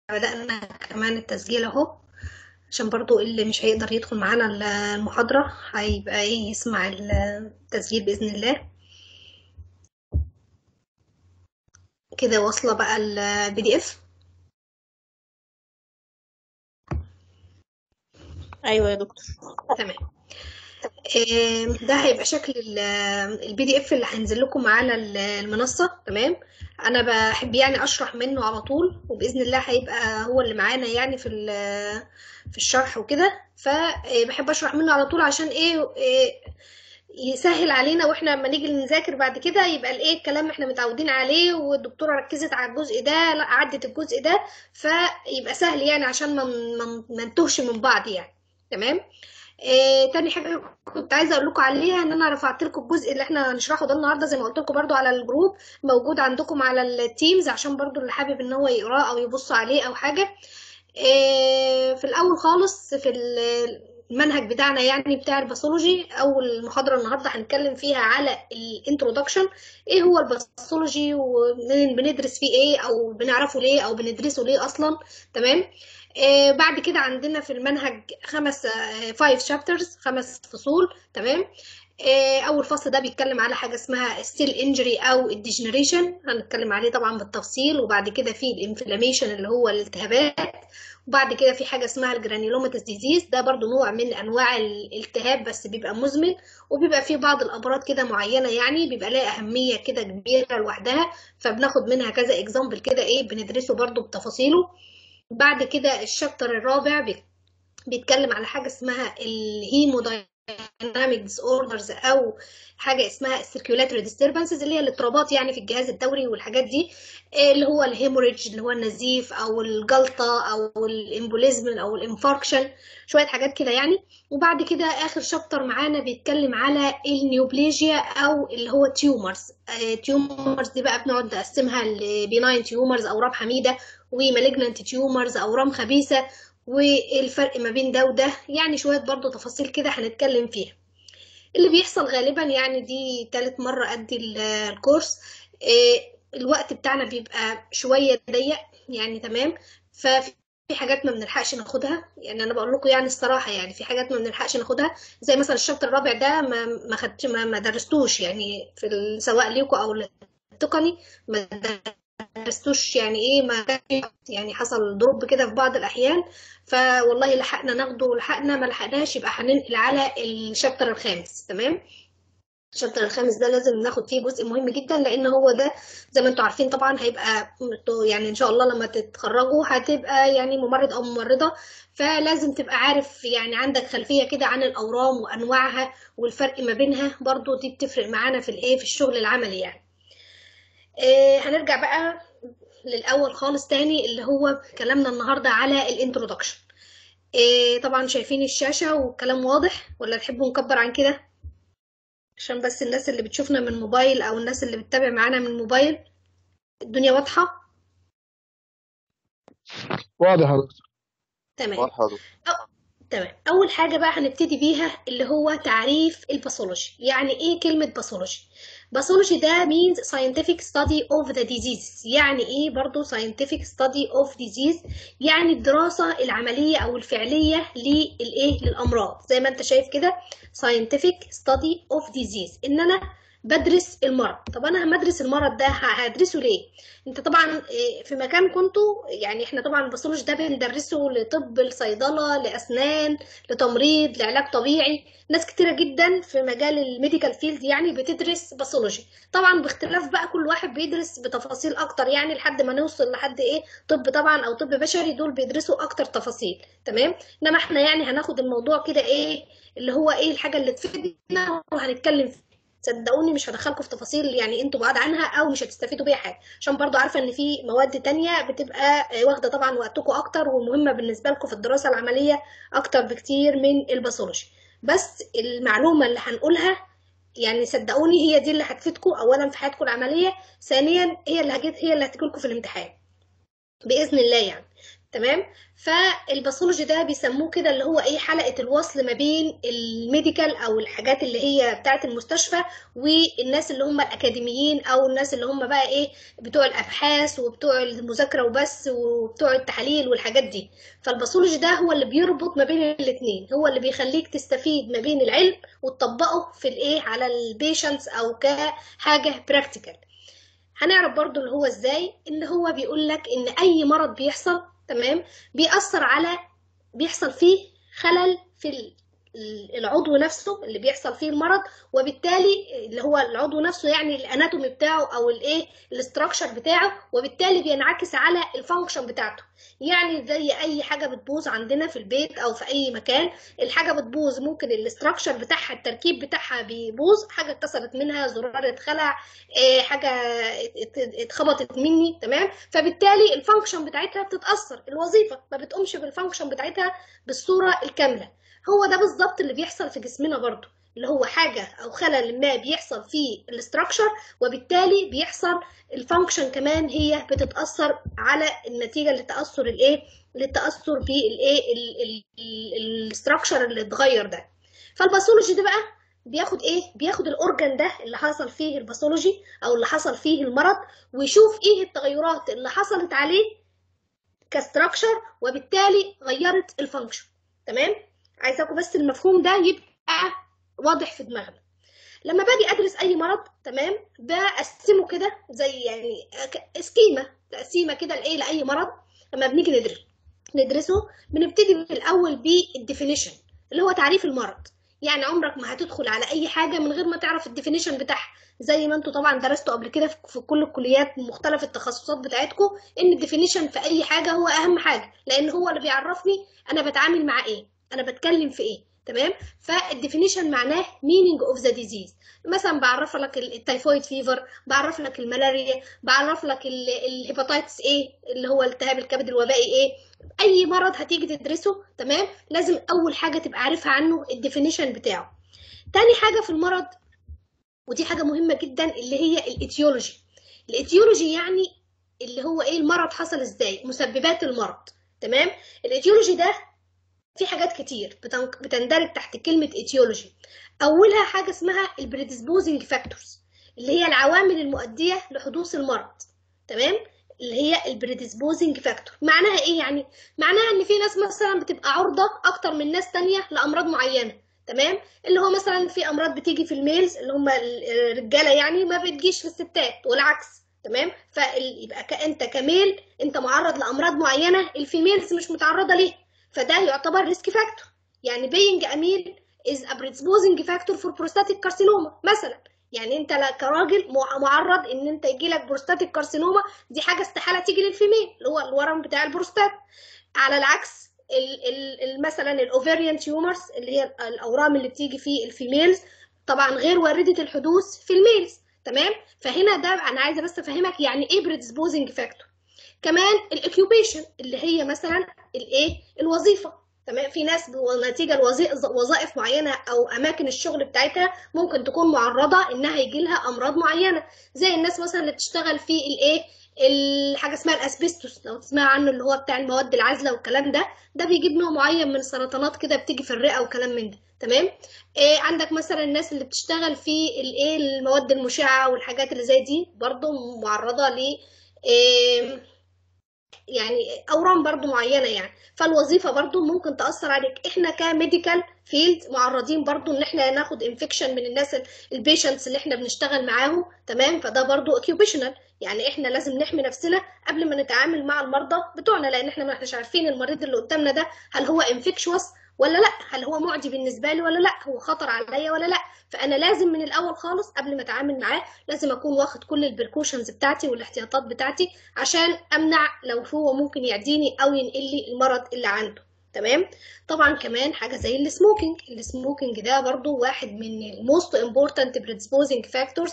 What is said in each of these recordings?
بدأنا كمان التسجيل اهو عشان برضو اللي مش هيقدر يدخل معانا المحاضرة هيبقى ايه يسمع التسجيل بإذن الله كده واصلة بقى البي دي اف ايوه يا دكتور تمام آه، ده هيبقى شكل البي دي اف اللي هينزل لكم على المنصة تمام انا بحب يعني اشرح منه على طول وباذن الله هيبقى هو اللي معانا يعني في في الشرح وكده فبحب اشرح منه على طول عشان ايه, إيه يسهل علينا واحنا لما نيجي نذاكر بعد كده يبقى الايه الكلام اللي احنا متعودين عليه والدكتوره ركزت على الجزء ده لا عدت الجزء ده فيبقى سهل يعني عشان ما ما نتوهش من بعض يعني تمام إيه تاني حاجه كنت عايزه اقول لكم عليها ان انا رفعت لكم الجزء اللي احنا هنشرحه ده النهارده زي ما قلت لكم برده على الجروب موجود عندكم على التيمز عشان برده اللي حابب ان هو يقراه او يبص عليه او حاجه إيه في الاول خالص في المنهج بتاعنا يعني بتاع الباثولوجي اول محاضره النهارده هنتكلم فيها على الانترودكشن ايه هو الباثولوجي وبندرس فيه ايه او بنعرفه ليه او بندرسه ليه اصلا تمام آه بعد كده عندنا في المنهج خمس فايف شابترز خمس فصول تمام آه اول فصل ده بيتكلم على حاجه اسمها ستيل انجري او الديجنريشن هنتكلم عليه طبعا بالتفصيل وبعد كده في الانفلاميشن اللي هو الالتهابات وبعد كده في حاجه اسمها الجرانيولوماتس ديزيز ده برضو نوع من انواع الالتهاب بس بيبقى مزمن وبيبقى فيه بعض الامراض كده معينه يعني بيبقى لها اهميه كده كبيره لوحدها فبناخد منها كذا اكزامبل كده ايه بندرسه برضو بتفاصيله بعد كده الشابتر الرابع بيتكلم على حاجه اسمها الهيمودايناميك ديس اوردرز او حاجه اسمها السيركيولاتوري ديستربنسز اللي هي الاضطرابات يعني في الجهاز الدوري والحاجات دي اللي هو الهيموريدج اللي هو النزيف او الجلطه او الامبوليزم او الانفاركشن شويه حاجات كده يعني وبعد كده اخر شابتر معانا بيتكلم على النيوبليجيا او اللي هو تيومرز تيومرز دي بقى بنقعد نقسمها لبيناين تيومرز اورام حميده ومالجنانت تيومرز اورام خبيثه والفرق ما بين ده وده يعني شويه برضو تفاصيل كده هنتكلم فيها اللي بيحصل غالبا يعني دي تالت مره ادي الكورس الوقت بتاعنا بيبقى شويه ضيق يعني تمام ففي في حاجات ما بنلحقش ناخدها يعني انا بقول لكم يعني الصراحه يعني في حاجات ما بنلحقش ناخدها زي مثلا الشابتر الرابع ده ما ما خدتش ما, ما درستوش يعني في سواء ليكم او التقني ما درستوش يعني ايه ما يعني حصل دروب كده في بعض الاحيان فوالله لحقنا ناخده ولحقنا ما لحقناش يبقى هننقل على الشابتر الخامس تمام الشابتر الخامس ده لازم ناخد فيه جزء مهم جدا لان هو ده زي ما انتم عارفين طبعا هيبقى يعني ان شاء الله لما تتخرجوا هتبقى يعني ممرض او ممرضه فلازم تبقى عارف يعني عندك خلفيه كده عن الاورام وانواعها والفرق ما بينها برضو دي بتفرق معانا في الايه في الشغل العملي يعني إيه هنرجع بقى للاول خالص تاني اللي هو كلامنا النهارده على الانترودكشن إيه طبعا شايفين الشاشه والكلام واضح ولا تحبوا نكبر عن كده عشان بس الناس اللي بتشوفنا من موبايل او الناس اللي بتتابع معانا من موبايل الدنيا واضحه واضح يا دكتور تمام واضحة يا دكتور أو... تمام اول حاجه بقى هنبتدي بيها اللي هو تعريف الباثولوجي يعني ايه كلمه باثولوجي باثولوجي ده means scientific study of the disease يعني ايه برضو scientific study of disease يعني الدراسة العملية او الفعلية للايه للامراض زي ما انت شايف كده scientific study of disease ان انا بدرس المرض طب انا همدرس المرض ده هدرسه ليه انت طبعا في مكان كنتوا يعني احنا طبعا الباثولوجي ده بندرسه لطب الصيدله لاسنان لتمريض لعلاج طبيعي ناس كتيره جدا في مجال الميديكال فيلد يعني بتدرس باثولوجي طبعا باختلاف بقى كل واحد بيدرس بتفاصيل اكتر يعني لحد ما نوصل لحد ايه طب طبعا او طب بشري دول بيدرسوا اكتر تفاصيل تمام انما احنا يعني هناخد الموضوع كده ايه اللي هو ايه الحاجه اللي تفيدنا وهنتكلم فيه صدقوني مش هدخلكم في تفاصيل يعني انتوا بعاد عنها او مش هتستفيدوا بيها حاجه عشان برضو عارفه ان في مواد تانية بتبقى واخده طبعا وقتكم اكتر ومهمه بالنسبه لكم في الدراسه العمليه اكتر بكتير من الباثولوجي بس المعلومه اللي هنقولها يعني صدقوني هي دي اللي هتفيدكم اولا في حياتكم العمليه ثانيا هي اللي هجد هي اللي هتجي لكم في الامتحان باذن الله يعني تمام فالباثولوجي ده بيسموه كده اللي هو ايه حلقه الوصل ما بين الميديكال او الحاجات اللي هي بتاعه المستشفى والناس اللي هم الاكاديميين او الناس اللي هم بقى ايه بتوع الابحاث وبتوع المذاكره وبس وبتوع التحاليل والحاجات دي فالباثولوجي ده هو اللي بيربط ما بين الاثنين هو اللي بيخليك تستفيد ما بين العلم وتطبقه في الايه على البيشنتس او كحاجه براكتيكال هنعرف برضو اللي هو ازاي ان هو بيقول لك ان اي مرض بيحصل تمام بيأثر على بيحصل فيه خلل في العضو نفسه اللي بيحصل فيه المرض وبالتالي اللي هو العضو نفسه يعني الاناتومي بتاعه او الايه الاستراكشر بتاعه وبالتالي بينعكس على الفانكشن بتاعته يعني زي اي حاجه بتبوظ عندنا في البيت او في اي مكان الحاجه بتبوظ ممكن الاستراكشر بتاعها التركيب بتاعها بيبوظ حاجه اتكسرت منها زرار اتخلع إيه حاجه اتخبطت مني تمام فبالتالي الفانكشن بتاعتها بتتاثر الوظيفه ما بتقومش بالفانكشن بتاعتها بالصوره الكامله هو ده بالظبط اللي بيحصل في جسمنا برضو اللي هو حاجة أو خلل ما بيحصل في الاستراكشر وبالتالي بيحصل الفانكشن كمان هي بتتأثر على النتيجة لتأثر الإيه؟ للتأثر بالإيه؟ الاستراكشر اللي اتغير ده. فالباثولوجي ده بقى بياخد إيه؟ بياخد الأورجن ده اللي حصل فيه الباثولوجي أو اللي حصل فيه المرض ويشوف إيه التغيرات اللي حصلت عليه كستراكشر وبالتالي غيرت الفانكشن. تمام؟ عايزاكم بس المفهوم ده يبقى واضح في دماغنا لما باجي ادرس اي مرض تمام بقسمه كده زي يعني سكيمه تقسيمه كده لايه لاي مرض لما بنيجي ندرس ندرسه بنبتدي في الاول بالديفينيشن اللي هو تعريف المرض يعني عمرك ما هتدخل على اي حاجه من غير ما تعرف الديفينيشن بتاعها زي ما انتوا طبعا درستوا قبل كده في كل الكليات مختلف التخصصات بتاعتكم ان الديفينيشن في اي حاجه هو اهم حاجه لان هو اللي بيعرفني انا بتعامل مع ايه انا بتكلم في ايه تمام فالديفينيشن معناه meaning اوف ذا disease مثلا بعرف لك التيفويد فيفر بعرف لك الملاريا بعرف لك الهيباتيتس ايه اللي هو التهاب الكبد الوبائي ايه اي مرض هتيجي تدرسه تمام لازم اول حاجه تبقى عارفها عنه الديفينيشن بتاعه تاني حاجه في المرض ودي حاجه مهمه جدا اللي هي الايتيولوجي الايتيولوجي يعني اللي هو ايه المرض حصل ازاي مسببات المرض تمام الايتيولوجي ده في حاجات كتير بتندرج تحت كلمة ايتيولوجي أولها حاجة اسمها البريدسبوزنج فاكتورز اللي هي العوامل المؤدية لحدوث المرض تمام اللي هي البريدسبوزنج فاكتور معناها ايه يعني معناها ان في ناس مثلا بتبقى عرضة اكتر من ناس تانية لامراض معينة تمام اللي هو مثلا في امراض بتيجي في الميلز اللي هم الرجالة يعني ما بتجيش في الستات والعكس تمام فيبقى انت كميل انت معرض لامراض معينة الفيميلز مش متعرضة ليه فده يعتبر ريسك فاكتور يعني being a male is a predisposing factor for prostatic carcinoma مثلا يعني انت كراجل معرض ان انت يجيلك بروستاتيك كارسينوما دي حاجه استحاله تيجي للفيميل اللي هو الورم بتاع البروستات على العكس ال ال مثلا الاوفيريان تيومرز اللي هي الاورام اللي بتيجي في الفيميلز طبعا غير وارده الحدوث في الميلز تمام فهنا ده انا عايزه بس افهمك يعني ايه بريدسبوزنج فاكتور كمان الاكيوبيشن اللي هي مثلا الايه الوظيفه تمام في ناس نتيجه لوظائف معينه او اماكن الشغل بتاعتها ممكن تكون معرضه انها يجي لها امراض معينه زي الناس مثلا اللي بتشتغل في الايه الحاجه اسمها الاسبستوس لو تسمع عنه اللي هو بتاع المواد العازله والكلام ده ده بيجيب نوع معين من السرطانات كده بتيجي في الرئه وكلام من ده تمام إيه عندك مثلا الناس اللي بتشتغل في الايه المواد المشعه والحاجات اللي زي دي برضو معرضه ل إيه يعني اورام برضو معينه يعني فالوظيفه برضو ممكن تاثر عليك احنا كميديكال فيلد معرضين برضو ان احنا ناخد انفكشن من الناس البيشنتس اللي احنا بنشتغل معاهم تمام فده برضو اوكيوبيشنال يعني احنا لازم نحمي نفسنا قبل ما نتعامل مع المرضى بتوعنا لان احنا ما احناش عارفين المريض اللي قدامنا ده هل هو انفكشوس ولا لا هل هو معدي بالنسبه لي ولا لا هو خطر عليا ولا لا فانا لازم من الاول خالص قبل ما اتعامل معاه لازم اكون واخد كل البركوشنز بتاعتي والاحتياطات بتاعتي عشان امنع لو هو ممكن يعديني او ينقل لي المرض اللي عنده تمام طبعا كمان حاجه زي السموكينج السموكينج ده برضو واحد من الموست امبورتنت بريدسبوزنج فاكتورز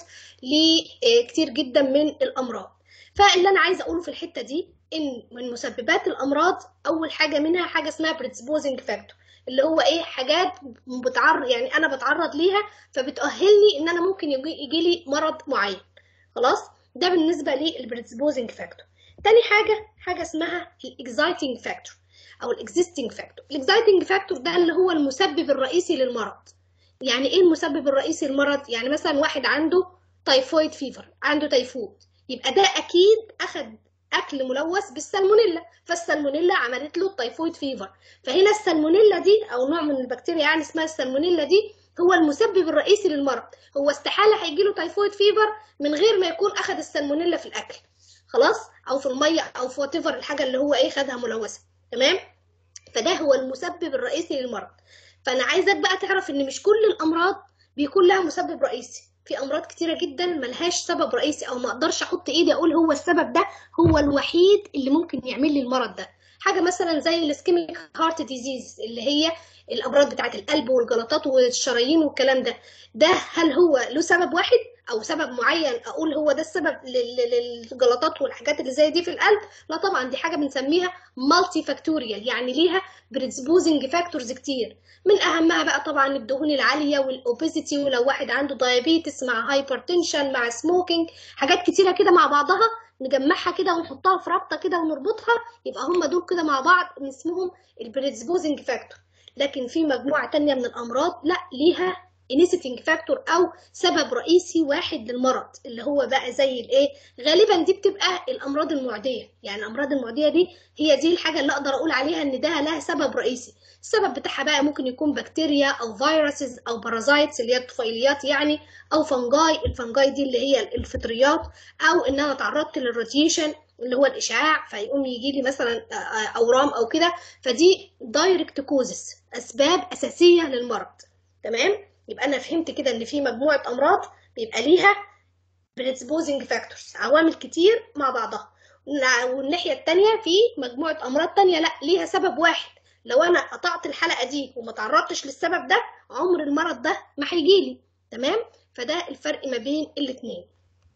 لكتير جدا من الامراض فاللي انا عايزه اقوله في الحته دي ان من مسببات الامراض اول حاجه منها حاجه اسمها بريدسبوزنج فاكتور اللي هو ايه حاجات بتعرض يعني انا بتعرض ليها فبتأهلني ان انا ممكن يجي, يجي لي مرض معين خلاص ده بالنسبه للبريدسبوزنج فاكتور تاني حاجه حاجه اسمها الاكزايتنج فاكتور او الاكزيستنج فاكتور الاكزايتنج فاكتور ده اللي هو المسبب الرئيسي للمرض يعني ايه المسبب الرئيسي للمرض يعني مثلا واحد عنده تايفويد فيفر عنده تيفود يبقى ده اكيد اخد اكل ملوث بالسالمونيلا فالسالمونيلا عملت له التيفويد فيفر فهنا السالمونيلا دي او نوع من البكتيريا يعني اسمها السالمونيلا دي هو المسبب الرئيسي للمرض هو استحاله هيجي له تيفويد فيفر من غير ما يكون اخد السالمونيلا في الاكل خلاص او في الميه او في وات الحاجه اللي هو ايه خدها ملوثه تمام فده هو المسبب الرئيسي للمرض فانا عايزك بقى تعرف ان مش كل الامراض بيكون لها مسبب رئيسي في امراض كتيره جدا ملهاش سبب رئيسي او ما اقدرش احط ايدي اقول هو السبب ده هو الوحيد اللي ممكن يعمل لي المرض ده حاجه مثلا زي الاسكيميك هارت ديزيز اللي هي الامراض بتاعه القلب والجلطات والشرايين والكلام ده ده هل هو له سبب واحد او سبب معين اقول هو ده السبب للجلطات والحاجات اللي زي دي في القلب لا طبعا دي حاجه بنسميها مالتي فاكتوريال يعني ليها بريدسبوزنج فاكتورز كتير من اهمها بقى طبعا الدهون العاليه والاوبيزيتي ولو واحد عنده دايابيتس مع هايبرتنشن مع سموكينج حاجات كتيره كده مع بعضها نجمعها كده ونحطها في رابطه كده ونربطها يبقى هم دول كده مع بعض اسمهم البريدسبوزنج فاكتور لكن في مجموعه تانية من الامراض لا ليها انيسيتنج فاكتور او سبب رئيسي واحد للمرض اللي هو بقى زي الايه غالبا دي بتبقى الامراض المعديه يعني الامراض المعديه دي هي دي الحاجه اللي اقدر اقول عليها ان ده لها سبب رئيسي السبب بتاعها بقى ممكن يكون بكتيريا او فيروسز او بارازايتس اللي هي الطفيليات يعني او فنجاي الفنجاي دي اللي هي الفطريات او ان انا تعرضت للراديشن اللي هو الاشعاع فيقوم يجي لي مثلا اورام او كده فدي دايركت كوزس اسباب اساسيه للمرض تمام يبقى انا فهمت كده ان في مجموعه امراض بيبقى ليها predisposing فاكتورز عوامل كتير مع بعضها والناحيه الثانيه في مجموعه امراض تانية لا ليها سبب واحد لو انا قطعت الحلقه دي وما تعرضتش للسبب ده عمر المرض ده ما هيجيلي تمام فده الفرق ما بين الاثنين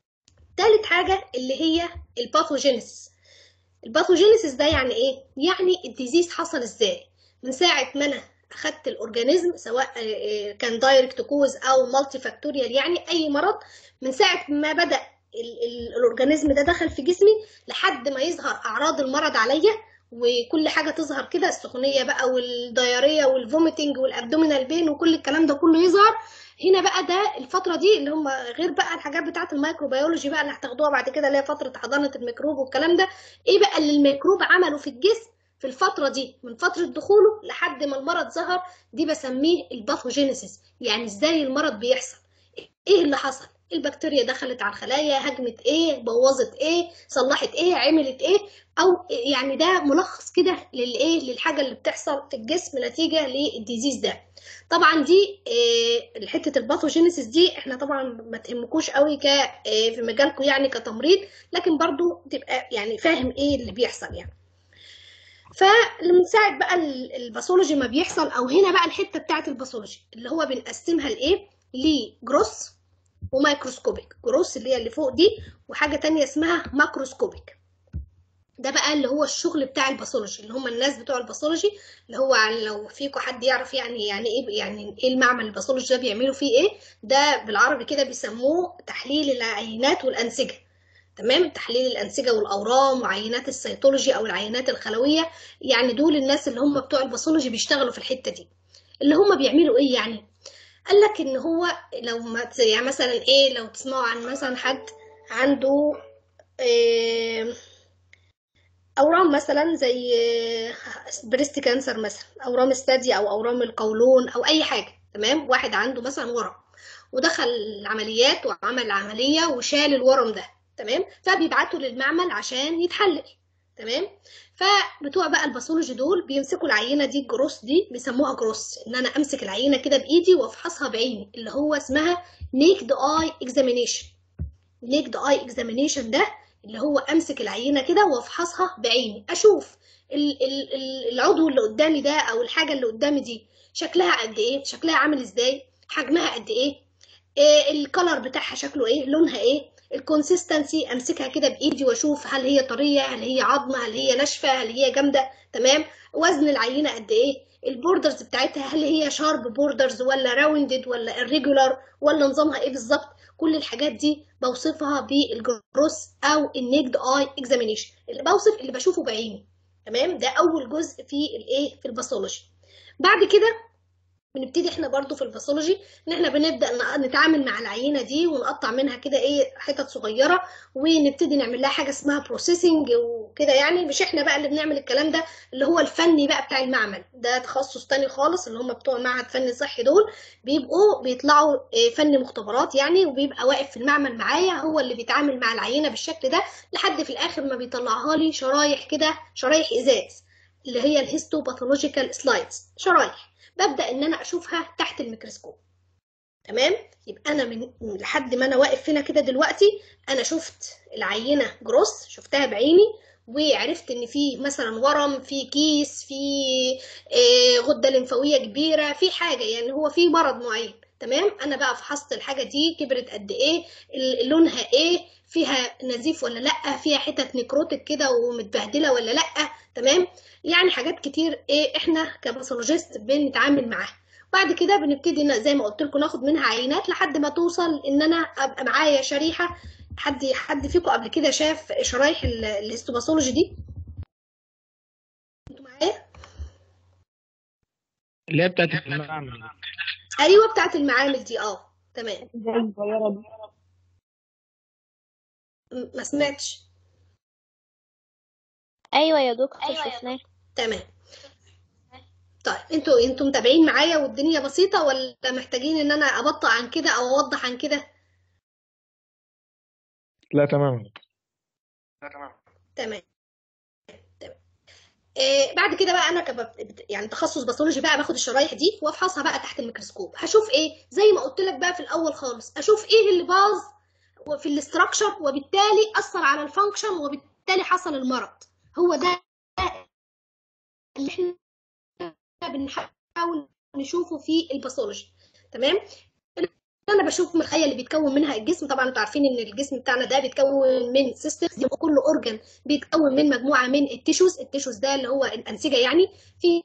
تالت حاجه اللي هي الباثوجينيسيس الباثوجينيسيس ده يعني ايه يعني الديزيز حصل ازاي من ساعه ما انا اخدت الاورجانيزم سواء كان دايركت كوز او مالتي فاكتوريال يعني اي مرض من ساعه ما بدا الاورجانيزم ده دخل في جسمي لحد ما يظهر اعراض المرض عليا وكل حاجه تظهر كده السخونيه بقى والدياريه والفوميتنج والابدومينال بين وكل الكلام ده كله يظهر هنا بقى ده الفتره دي اللي هم غير بقى الحاجات بتاعه الميكروبيولوجي بقى اللي هتاخدوها بعد كده اللي هي فتره حضانه الميكروب والكلام ده ايه بقى اللي الميكروب عمله في الجسم في الفترة دي من فترة دخوله لحد ما المرض ظهر دي بسميه الباثوجينيسيس يعني ازاي المرض بيحصل ايه اللي حصل البكتيريا دخلت على الخلايا هجمت ايه بوظت ايه صلحت ايه عملت ايه او يعني ده ملخص كده للايه للحاجه اللي بتحصل في الجسم نتيجه للديزيز ده طبعا دي إيه حته الباثوجينيسيس دي احنا طبعا ما تهمكوش قوي ك إيه في مجالكم يعني كتمريض لكن برضو تبقى يعني فاهم ايه اللي بيحصل يعني فمن ساعه بقى الباثولوجي ما بيحصل او هنا بقى الحته بتاعه الباثولوجي اللي هو بنقسمها لايه لجروس ومايكروسكوبيك جروس اللي هي اللي فوق دي وحاجه تانية اسمها ماكروسكوبيك ده بقى اللي هو الشغل بتاع الباثولوجي اللي هم الناس بتوع الباثولوجي اللي هو لو فيكم حد يعرف يعني يعني ايه يعني ايه المعمل الباثولوجي ده بيعملوا فيه ايه ده بالعربي كده بيسموه تحليل العينات والانسجه تمام تحليل الانسجه والاورام وعينات السيتولوجي او العينات الخلويه يعني دول الناس اللي هم بتوع الباثولوجي بيشتغلوا في الحته دي اللي هم بيعملوا ايه يعني قال لك ان هو لو ما يعني مثلا ايه لو تسمعوا عن مثلا حد عنده إيه اورام مثلا زي بريست كانسر مثلا اورام الثدي او اورام القولون او اي حاجه تمام واحد عنده مثلا ورم ودخل العمليات وعمل عمليه وشال الورم ده تمام فبيبعتوا للمعمل عشان يتحلل تمام فبتوع بقى الباثولوجي دول بيمسكوا العينه دي الجروس دي بيسموها جروس ان انا امسك العينه كده بايدي وافحصها بعيني اللي هو اسمها نيكد اي اكزامينيشن نيكد اي اكزامينيشن ده اللي هو امسك العينه كده وافحصها بعيني اشوف ال ال ال العضو اللي قدامي ده او الحاجه اللي قدامي دي شكلها قد ايه شكلها عامل ازاي حجمها قد ايه, إيه الكلر بتاعها شكله ايه لونها ايه الكونسيستنسي امسكها كده بايدي واشوف هل هي طريه هل هي عظمه هل هي ناشفه هل هي جامده تمام وزن العينه قد ايه البوردرز بتاعتها هل هي شارب بوردرز ولا راوندد ولا irregular ولا نظامها ايه بالظبط كل الحاجات دي بوصفها بالجروس او النيكد اي اكزامينيشن اللي بوصف اللي بشوفه بعيني تمام ده اول جزء في الايه في الباثولوجي بعد كده بنبتدي احنا برضو في الباثولوجي ان احنا بنبدا نتعامل مع العينه دي ونقطع منها كده ايه حتت صغيره ونبتدي نعمل لها حاجه اسمها بروسيسنج وكده يعني مش احنا بقى اللي بنعمل الكلام ده اللي هو الفني بقى بتاع المعمل ده تخصص تاني خالص اللي هم بتوع معهد فني صحي دول بيبقوا بيطلعوا فني مختبرات يعني وبيبقى واقف في المعمل معايا هو اللي بيتعامل مع العينه بالشكل ده لحد في الاخر ما بيطلعها لي شرايح كده شرايح ازاز اللي هي الهيستوباثولوجيكال سلايدز شرايح ببدا ان انا اشوفها تحت الميكروسكوب تمام يبقى انا من لحد ما انا واقف هنا كده دلوقتي انا شفت العينه جروس شفتها بعيني وعرفت ان في مثلا ورم في كيس في غده لمفاويه كبيره في حاجه يعني هو في مرض معين تمام انا بقى فحصت الحاجه دي كبرت قد ايه لونها ايه فيها نزيف ولا لا فيها حتت نكروتك كده ومتبهدله ولا لا تمام يعني حاجات كتير ايه احنا كباثولوجيست بنتعامل معاها بعد كده بنبتدي زي ما قلت لكم ناخد منها عينات لحد ما توصل ان انا ابقى معايا شريحه حد حد فيكم قبل كده شاف شرايح الهيستوباثولوجي دي انتوا معايا اللي هي بتاعت المعمل ايوه بتاعت المعامل دي اه تمام زي الصغيرة دي ما سمعتش أيوة يا دكتور شفناه تمام طيب انتوا انتوا متابعين معايا والدنيا بسيطه ولا محتاجين ان انا ابطأ عن كده او اوضح عن كده لا تمام تمام تمام آه بعد كده بقى انا كب... يعني تخصص باثولوجي بقى باخد الشرايح دي وافحصها بقى تحت الميكروسكوب هشوف ايه زي ما قلت لك بقى في الاول خالص اشوف ايه اللي باظ في الاستراكشر وبالتالي اثر على الفانكشن وبالتالي حصل المرض هو ده اللي احنا بنحاول نشوفه في الباثولوجي تمام انا بشوف من الخلايا اللي بيتكون منها الجسم طبعا انتوا عارفين ان الجسم بتاعنا ده بيتكون من سيستمز كل اورجان بيتكون من مجموعه من التيشوز التيشوز ده اللي هو الانسجه يعني في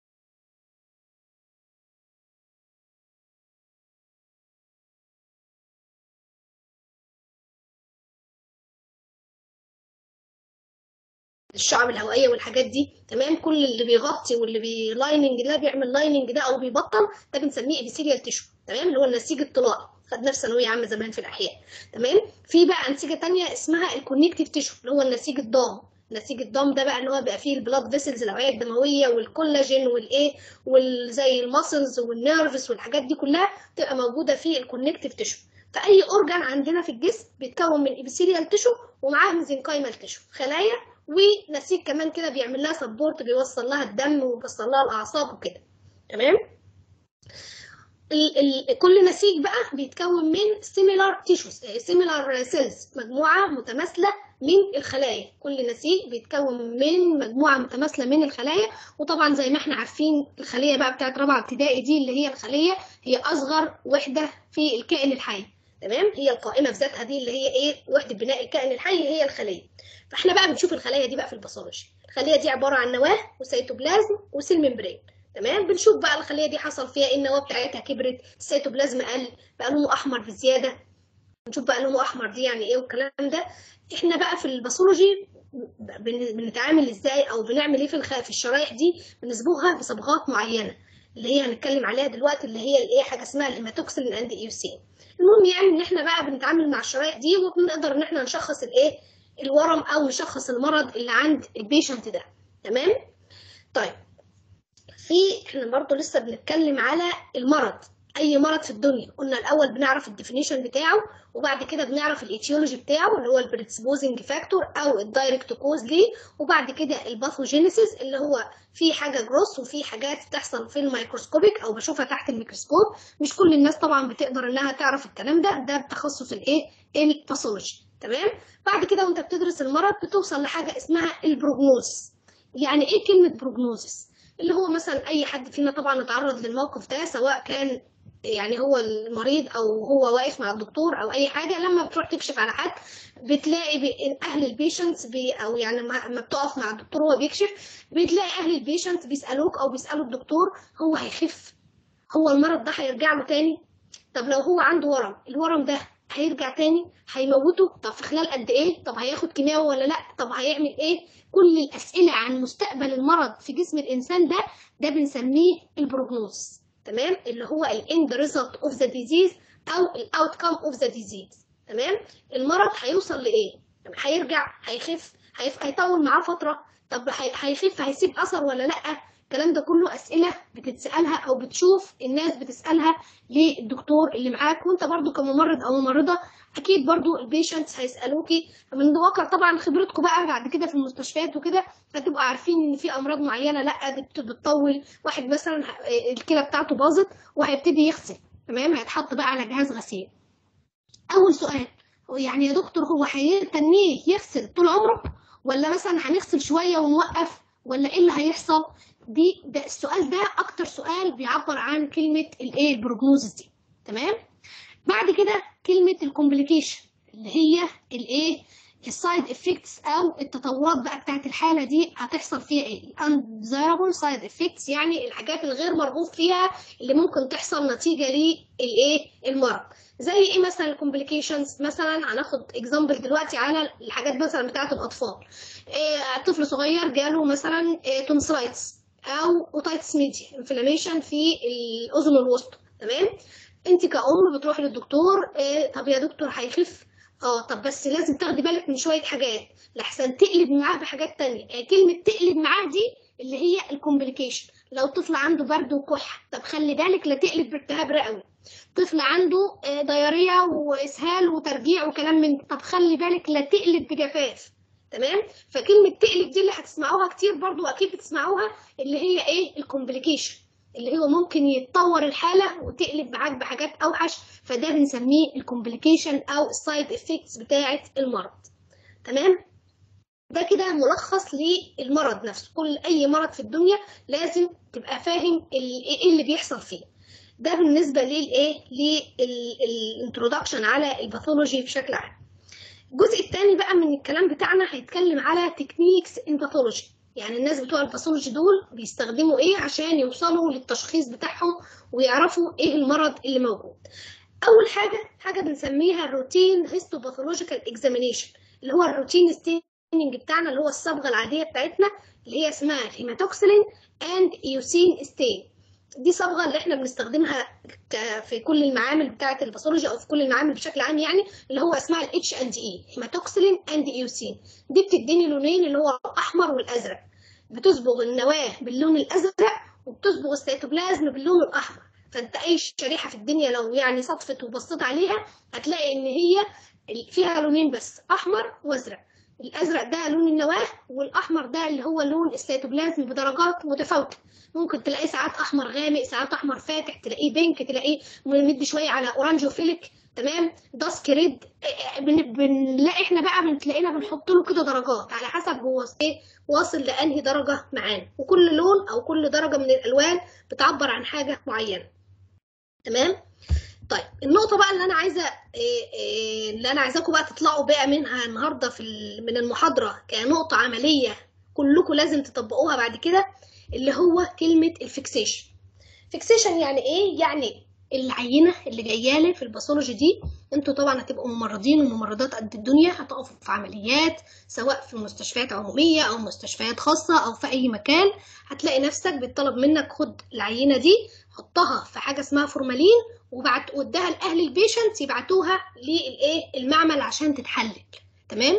الشعب الهوائيه والحاجات دي تمام كل اللي بيغطي واللي بيلايننج ده بيعمل لايننج ده او بيبطن ده بنسميه ابيثيليال تيشو تمام اللي هو النسيج الطلائي خدناه في ثانويه عامه زمان في الاحياء تمام في بقى انسجه تانية اسمها الكونكتيف تيشو اللي هو النسيج الضام نسيج الضم ده بقى اللي هو بيبقى فيه البلاد فيسلز الاوعيه الدمويه والكولاجين والايه والزي الماسلز والنيرفز والحاجات دي كلها تبقى موجوده في الكونكتيف تيشو فاي اورجان عندنا في الجسم بيتكون من ابيثيليال تيشو ومعاه ميزنكايمال تيشو خلايا ونسيج كمان كده بيعمل لها سبورت بيوصل لها الدم وبيوصل لها الاعصاب وكده تمام ال ال كل نسيج بقى بيتكون من سيميلار تيشوز سيميلار سيلز مجموعه متماثله من الخلايا كل نسيج بيتكون من مجموعه متماثله من الخلايا وطبعا زي ما احنا عارفين الخليه بقى بتاعت رابعه ابتدائي دي اللي هي الخليه هي اصغر وحده في الكائن الحي تمام هي القائمه في ذاتها دي اللي هي ايه وحده بناء الكائن الحي هي الخليه فاحنا بقى بنشوف الخلايا دي بقى في الباثولوجي الخليه دي عباره عن نواه وسيتوبلازم وسيل ممبرين تمام بنشوف بقى الخليه دي حصل فيها ايه النواه بتاعتها كبرت السيتوبلازم قل بقى لونه احمر بزياده نشوف بقى لونه احمر دي يعني ايه والكلام ده احنا بقى في الباثولوجي بنتعامل ازاي او بنعمل ايه في الخ... في الشرايح دي بنصبغها بصبغات معينه اللي هي هنتكلم عليها دلوقتي اللي هي الايه حاجه اسمها الهيماتوكسين اند ايوسين المهم يعني ان احنا بقى بنتعامل مع الشرايح دي وبنقدر ان احنا نشخص الايه الورم او نشخص المرض اللي عند البيشنت ده تمام طيب في احنا برضو لسه بنتكلم على المرض اي مرض في الدنيا قلنا الاول بنعرف الديفينيشن بتاعه وبعد كده بنعرف الايتيولوجي بتاعه اللي هو البريدسبوزنج فاكتور او الدايركت كوز ليه وبعد كده الباثوجينيسيس اللي هو في حاجه جروس وفي حاجات بتحصل في الميكروسكوبيك او بشوفها تحت الميكروسكوب مش كل الناس طبعا بتقدر انها تعرف الكلام ده ده بتخصص الايه الباثولوجي تمام بعد كده وانت بتدرس المرض بتوصل لحاجه اسمها البروجنوز يعني ايه كلمه بروجنوزس اللي هو مثلا اي حد فينا طبعا اتعرض للموقف ده سواء كان يعني هو المريض او هو واقف مع الدكتور او اي حاجه لما بتروح تكشف على حد بتلاقي بي اهل البيشنتس بي او يعني لما بتقف مع الدكتور وهو بيكشف بتلاقي اهل البيشنت بيسالوك او بيسالوا الدكتور هو هيخف هو المرض ده هيرجع له تاني طب لو هو عنده ورم الورم ده هيرجع تاني هيموته طب في خلال قد ايه طب هياخد كيماوي ولا لا طب هيعمل ايه كل الاسئله عن مستقبل المرض في جسم الانسان ده ده بنسميه البروجنوز تمام اللي هو الاند ريزلت اوف ذا ديزيز او الاوتكم اوف ذا ديزيز تمام المرض هيوصل لايه هيرجع هيخف هيف... هيطول معاه فتره طب هي... هيخف هيسيب اثر ولا لا الكلام ده كله اسئله بتتسالها او بتشوف الناس بتسالها للدكتور اللي معاك وانت برضو كممرض او ممرضه اكيد برضو البيشنتس هيسالوكي من واقع طبعا خبرتكم بقى بعد كده في المستشفيات وكده هتبقوا عارفين ان في امراض معينه لا بت- بتطول واحد مثلا ه- الكلى بتاعته باظت وهيبتدي يغسل تمام هيتحط بقى على جهاز غسيل اول سؤال هو يعني يا دكتور هو هيتنيه يغسل طول عمره ولا مثلا هنغسل شويه ونوقف ولا ايه اللي هيحصل دي ده السؤال ده اكتر سؤال بيعبر عن كلمه الايه البروجنوزس دي تمام بعد كده كلمه الكومبليكيشن اللي هي الايه السايد افكتس او التطورات بقى بتاعت الحاله دي هتحصل فيها ايه undesirable سايد افكتس يعني الحاجات الغير مرغوب فيها اللي ممكن تحصل نتيجه للايه المرض زي ايه مثلا الكومبليكيشنز مثلا هناخد اكزامبل دلوقتي على الحاجات مثلا بتاعت الاطفال إيه طفل صغير جاله مثلا إيه تونسلايتس او اوتايتس ميديا انفلاميشن في الاذن الوسطى تمام انت كأم بتروحي للدكتور إيه طب يا دكتور هيخف اه طب بس لازم تاخدي بالك من شويه حاجات لحسن تقلب معاه بحاجات تانية يعني كلمه تقلب معاه دي اللي هي الكومبليكيشن لو طفل عنده برد وكح طب خلي بالك لا تقلب بالتهاب رئوي طفل عنده آه، ضياريه واسهال وترجيع وكلام من طب خلي بالك لا تقلب بجفاف تمام فكلمه تقلب دي اللي هتسمعوها كتير برضو واكيد بتسمعوها اللي هي ايه الكومبليكيشن اللي هو ممكن يتطور الحاله وتقلب معاك بحاجات اوحش فده بنسميه الكومبليكيشن او السايد افكتس بتاعه المرض تمام ده كده ملخص للمرض نفسه كل اي مرض في الدنيا لازم تبقى فاهم ال- ايه اللي بيحصل فيه ده بالنسبه للايه للانترودكشن على الباثولوجي بشكل عام الجزء الثاني بقى من الكلام بتاعنا هيتكلم على تكنيكس ان باثولوجي يعني الناس بتوع الباثولوجي دول بيستخدموا ايه عشان يوصلوا للتشخيص بتاعهم ويعرفوا ايه المرض اللي موجود اول حاجه حاجه بنسميها الروتين هيستوباثولوجيكال اكزامينيشن اللي هو الروتين ستيننج بتاعنا اللي هو الصبغه العاديه بتاعتنا اللي هي اسمها الهيماتوكسلين اند ايوسين ستين دي صبغه اللي احنا بنستخدمها ك- في كل المعامل بتاعه الباثولوجي او في كل المعامل بشكل عام يعني اللي هو اسمها الاتش اند اي هيماتوكسلين اند ايوسين دي بتديني لونين اللي هو الاحمر والازرق بتصبغ النواه باللون الازرق وبتصبغ السيتوبلازم باللون الاحمر فانت اي شريحه في الدنيا لو يعني صدفت وبصيت عليها هتلاقي ان هي فيها لونين بس احمر وازرق الازرق ده لون النواه والاحمر ده اللي هو لون السيتوبلازم بدرجات متفاوته ممكن تلاقيه ساعات احمر غامق ساعات احمر فاتح تلاقيه بينك تلاقيه مدي شويه على اورانجوفيليك تمام داسك ريد بن- بنلاقي احنا بقى بنتلاقينا بنحط له كده درجات على حسب هو ايه واصل لانهي درجه معانا وكل لون او كل درجه من الالوان بتعبر عن حاجه معينه تمام طيب النقطة بقى اللي أنا عايزة إيه إيه اللي أنا عايزاكم بقى تطلعوا بقى منها النهاردة في ال- من المحاضرة كنقطة عملية كلكم لازم تطبقوها بعد كده اللي هو كلمة الفيكسيشن فيكسيشن يعني إيه؟ يعني العينة اللي جاية لي في الباثولوجي دي انتوا طبعا هتبقوا ممرضين وممرضات قد الدنيا هتقفوا في عمليات سواء في مستشفيات عمومية أو مستشفيات خاصة أو في أي مكان هتلاقي نفسك بيطلب منك خد العينة دي حطها في حاجة اسمها فورمالين وبعت وداها لاهل البيشنت يبعتوها للايه المعمل عشان تتحلل تمام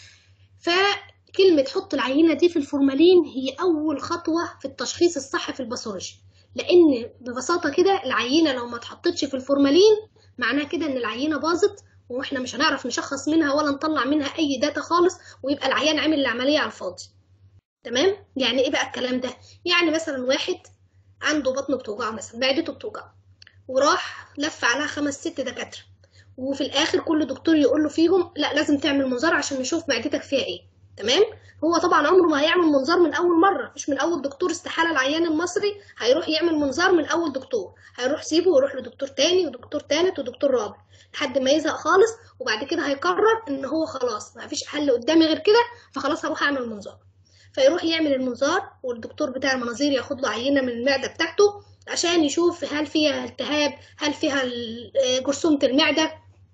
فكلمه حط العينه دي في الفورمالين هي اول خطوه في التشخيص الصح في الباثولوجي لان ببساطه كده العينه لو ما اتحطتش في الفورمالين معناه كده ان العينه باظت واحنا مش هنعرف نشخص منها ولا نطلع منها اي داتا خالص ويبقى العيان عامل العمليه على الفاضي تمام يعني ايه بقى الكلام ده يعني مثلا واحد عنده بطنه بتوجعه مثلا معدته بتوجعه وراح لف عليها خمس ست دكاتره وفي الاخر كل دكتور يقول له فيهم لا لازم تعمل منظار عشان نشوف معدتك فيها ايه تمام هو طبعا عمره ما هيعمل منظار من اول مره مش من اول دكتور استحاله العيان المصري هيروح يعمل منظار من اول دكتور هيروح سيبه ويروح لدكتور تاني ودكتور تالت ودكتور رابع لحد ما يزهق خالص وبعد كده هيقرر ان هو خلاص ما فيش حل قدامي غير كده فخلاص هروح اعمل منظار فيروح يعمل المنظار والدكتور بتاع المناظير ياخد له عينه من المعده بتاعته عشان يشوف هل فيها التهاب هل فيها ال- جرثومة المعدة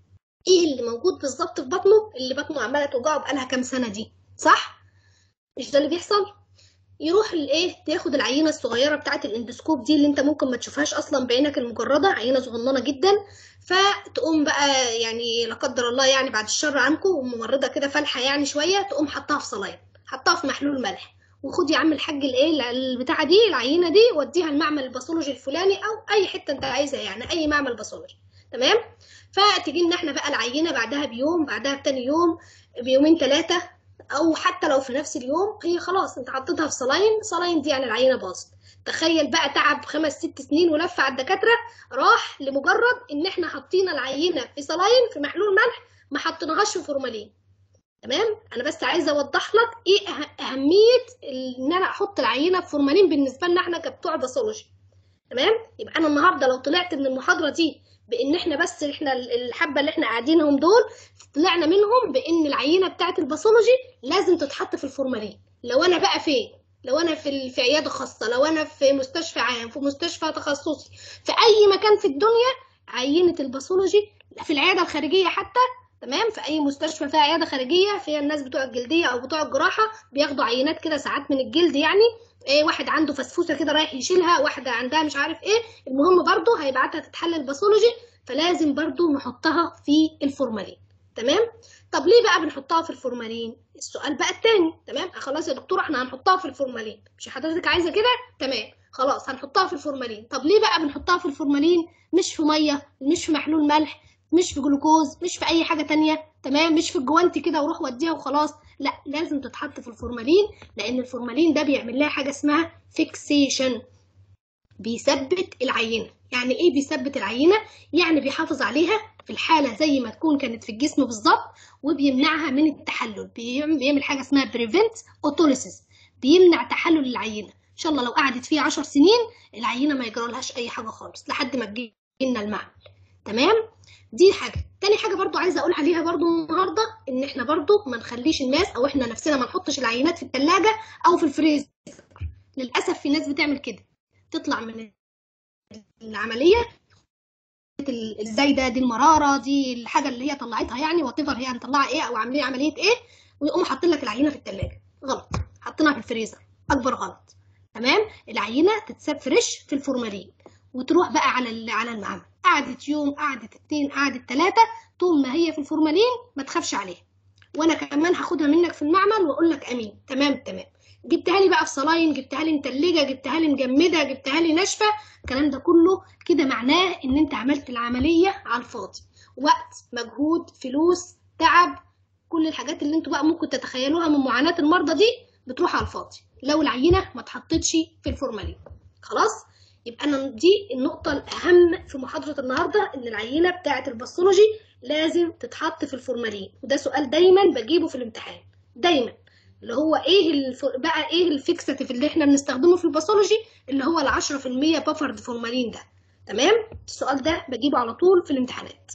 ايه اللي موجود بالظبط في بطنه اللي بطنه عماله توجعه بقالها كام سنه دي صح مش ده اللي بيحصل يروح الايه تاخد العينه الصغيره بتاعه الاندوسكوب دي اللي انت ممكن ما تشوفهاش اصلا بعينك المجرده عينه صغننه جدا فتقوم بقى يعني لا قدر الله يعني بعد الشر عنكم ممرضه كده فالحه يعني شويه تقوم حطها في صلايه حطها في محلول ملح وخد يا عم الحاج الايه البتاعه دي العينه دي وديها المعمل الباثولوجي الفلاني او اي حته انت عايزها يعني اي معمل باثولوجي تمام فتجي لنا احنا بقى العينه بعدها بيوم بعدها بتاني يوم بيومين ثلاثه او حتى لو في نفس اليوم هي خلاص انت حطيتها في صلاين صلاين دي يعني العينه باظت تخيل بقى تعب خمس ست سنين ولف على الدكاتره راح لمجرد ان احنا حاطين العينه في صلاين في محلول ملح ما حطيناهاش في فورمالين تمام انا بس عايزه اوضح لك ايه أه- اهميه ان انا احط العينه في فورمالين بالنسبه لنا احنا كبتوع باثولوجي تمام يبقى انا النهارده لو طلعت من المحاضره دي بان احنا بس احنا الحبه اللي احنا قاعدينهم دول طلعنا منهم بان العينه بتاعه الباثولوجي لازم تتحط في الفورمالين لو انا بقى فين لو انا في ال- في عياده خاصه لو انا في مستشفى عام في مستشفى تخصصي في اي مكان في الدنيا عينه الباثولوجي في العياده الخارجيه حتى تمام في اي مستشفى فيها عياده خارجيه فيها الناس بتوع الجلديه او بتوع الجراحه بياخدوا عينات كده ساعات من الجلد يعني ايه واحد عنده فسفوسه كده رايح يشيلها واحده عندها مش عارف ايه المهم برضو هيبعتها تتحلل باثولوجي فلازم برضو نحطها في الفورمالين تمام طب ليه بقى بنحطها في الفورمالين السؤال بقى التاني تمام خلاص يا دكتور احنا هنحطها في الفورمالين مش حضرتك عايزه كده تمام خلاص هنحطها في الفورمالين طب ليه بقى بنحطها في الفورمالين مش في ميه مش في محلول ملح مش في جلوكوز مش في اي حاجه تانية تمام مش في الجوانتي كده وروح وديها وخلاص لا لازم تتحط في الفورمالين لان الفورمالين ده بيعمل لها حاجه اسمها فيكسيشن بيثبت العينه يعني ايه بيثبت العينه يعني بيحافظ عليها في الحاله زي ما تكون كانت في الجسم بالظبط وبيمنعها من التحلل بيعمل بيعمل حاجه اسمها بريفنت اوتوليسيس بيمنع تحلل العينه ان شاء الله لو قعدت فيه 10 سنين العينه ما يجرالهاش اي حاجه خالص لحد ما تجي لنا المعمل تمام دي حاجه تاني حاجه برضو عايزه اقول عليها برضو النهارده ان احنا برضو ما نخليش الناس او احنا نفسنا ما نحطش العينات في الثلاجه او في الفريزر للاسف في ناس بتعمل كده تطلع من العمليه ال- الزايده دي المراره دي الحاجه اللي هي طلعتها يعني وات هي مطلعه ايه او عاملين عمليه ايه ويقوموا حاطين لك العينه في الثلاجه غلط حاطينها في الفريزر اكبر غلط تمام العينه تتساب فريش في الفورمالين وتروح بقى على ال- على المعمل قعدت يوم قعدت اتنين قعدت تلاته طول ما هي في الفورمالين ما تخافش عليها وانا كمان هاخدها منك في المعمل واقول لك امين تمام تمام جبتها لي بقى في صلاين جبتها لي متلجه جبتها لي مجمده جبتها لي ناشفه الكلام ده كله كده معناه ان انت عملت العمليه على الفاضي وقت مجهود فلوس تعب كل الحاجات اللي انتوا بقى ممكن تتخيلوها من معاناه المرضى دي بتروح على الفاضي لو العينه ما اتحطتش في الفورمالين خلاص يبقى انا دي النقطه الاهم في محاضره النهارده ان العينه بتاعه الباثولوجي لازم تتحط في الفورمالين وده سؤال دايما بجيبه في الامتحان دايما اللي هو ايه الف... بقى ايه الفيكساتيف اللي احنا بنستخدمه في الباثولوجي اللي هو ال 10% بافرد فورمالين ده تمام السؤال ده بجيبه على طول في الامتحانات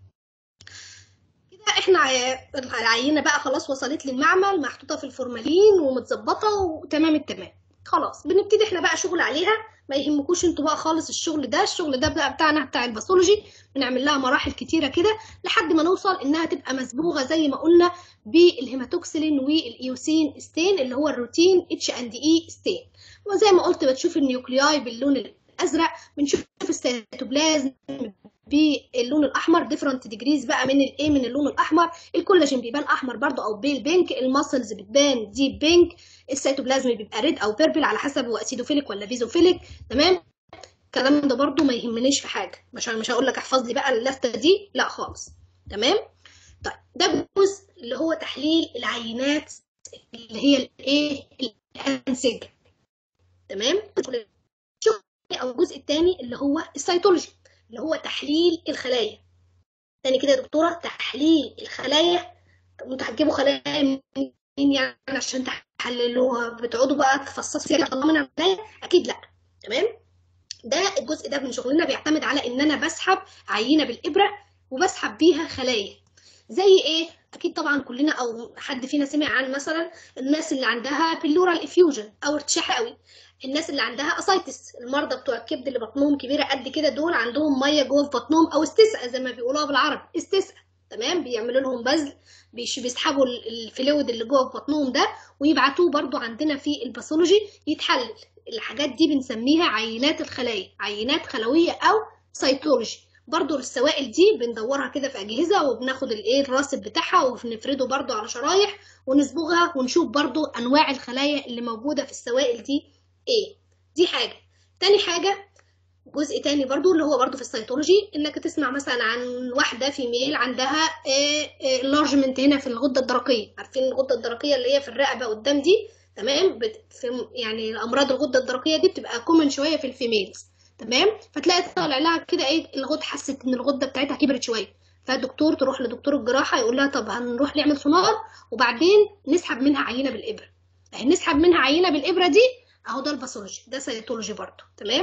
كده احنا ع- العينه بقى خلاص وصلت للمعمل محطوطه في الفورمالين ومتظبطه وتمام التمام خلاص بنبتدي احنا بقى شغل عليها ما يهمكوش انتوا بقى خالص الشغل ده الشغل ده بقى بتاعنا بتاع الباثولوجي بنعمل لها مراحل كتيره كده لحد ما نوصل انها تبقى مصبوغه زي ما قلنا بالهيماتوكسلين والايوسين ستين اللي هو الروتين اتش اند اي ستين وزي ما قلت بتشوف النيوكلياي باللون الازرق بنشوف السيتوبلازم باللون الاحمر ديفرنت ديجريز بقى من الايه من اللون الاحمر الكولاجين بيبان احمر برضو او بيل بينك الماسلز بتبان ديب بينك السيتوبلازم بيبقى ريد او بيربل على حسب هو اسيدوفيليك ولا بيزوفيليك تمام الكلام ده برضو ما يهمنيش في حاجه مش مش هقول لك احفظ لي بقى اللفته دي لا خالص تمام طيب ده الجزء اللي هو تحليل العينات اللي هي الايه الانسجه تمام شوف او الجزء الثاني اللي هو السيتولوجي اللي هو تحليل الخلايا تاني كده يا دكتوره تحليل الخلايا طب انتوا هتجيبوا خلايا منين يعني عشان تحللوها بتقعدوا بقى تفصصوا فيها تطلعوا منها خلايا اكيد لا تمام ده الجزء ده من شغلنا بيعتمد على ان انا بسحب عينه بالابره وبسحب بيها خلايا زي ايه اكيد طبعا كلنا او حد فينا سمع عن مثلا الناس اللي عندها بلورال افيوجن او ارتشاح قوي الناس اللي عندها اسايتس المرضى بتوع الكبد اللي بطنهم كبيره قد كده دول عندهم ميه جوه في بطنهم او استسقاء زي ما بيقولوها بالعربي استسقاء تمام بيعملوا لهم بذل بيش- بيسحبوا ال- الفلويد اللي جوه في بطنهم ده ويبعتوه برضو عندنا في الباثولوجي يتحلل الحاجات دي بنسميها عينات الخلايا عينات خلويه او سيتولوجي برضو السوائل دي بندورها كده في اجهزه وبناخد الايه الراسب بتاعها وبنفرده برضو على شرايح ونصبغها ونشوف برضو انواع الخلايا اللي موجوده في السوائل دي ايه دي حاجه تاني حاجه جزء تاني برضو اللي هو برضو في السيتولوجي انك تسمع مثلا عن واحده فيميل عندها انلارجمنت هنا في الغده الدرقيه عارفين الغده الدرقيه اللي هي في الرقبه قدام دي تمام بت... في يعني امراض الغده الدرقيه دي بتبقى كومن شويه في الفيميلز تمام فتلاقي طالع لها كده ايه الغده حست ان الغده بتاعتها كبرت شويه فالدكتور تروح لدكتور الجراحه يقول لها طب هنروح نعمل سونار وبعدين نسحب منها عينه بالابره يعني نسحب منها عينه بالابره دي اهو ده الباثولوجي ده سيتولوجي برضو تمام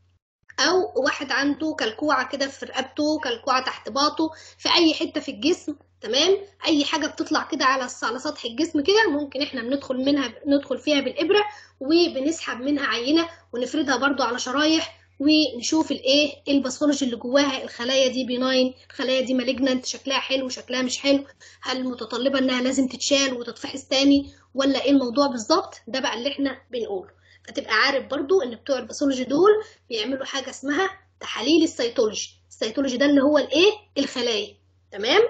او واحد عنده كلكوعه كده في رقبته كلكوعه تحت باطه في اي حته في الجسم تمام اي حاجه بتطلع كده على على سطح الجسم كده ممكن احنا بندخل منها ندخل فيها بالابره وبنسحب منها عينه ونفردها برضو على شرايح ونشوف الايه الباثولوجي اللي جواها الخلايا دي بيناين الخلايا دي مالجنانت شكلها حلو شكلها مش حلو هل متطلبه انها لازم تتشال وتتفحص تاني ولا ايه الموضوع بالظبط ده بقى اللي احنا بنقوله فتبقى عارف برضو ان بتوع الباثولوجي دول بيعملوا حاجه اسمها تحاليل السيتولوجي السيتولوجي ده اللي هو الايه الخلايا تمام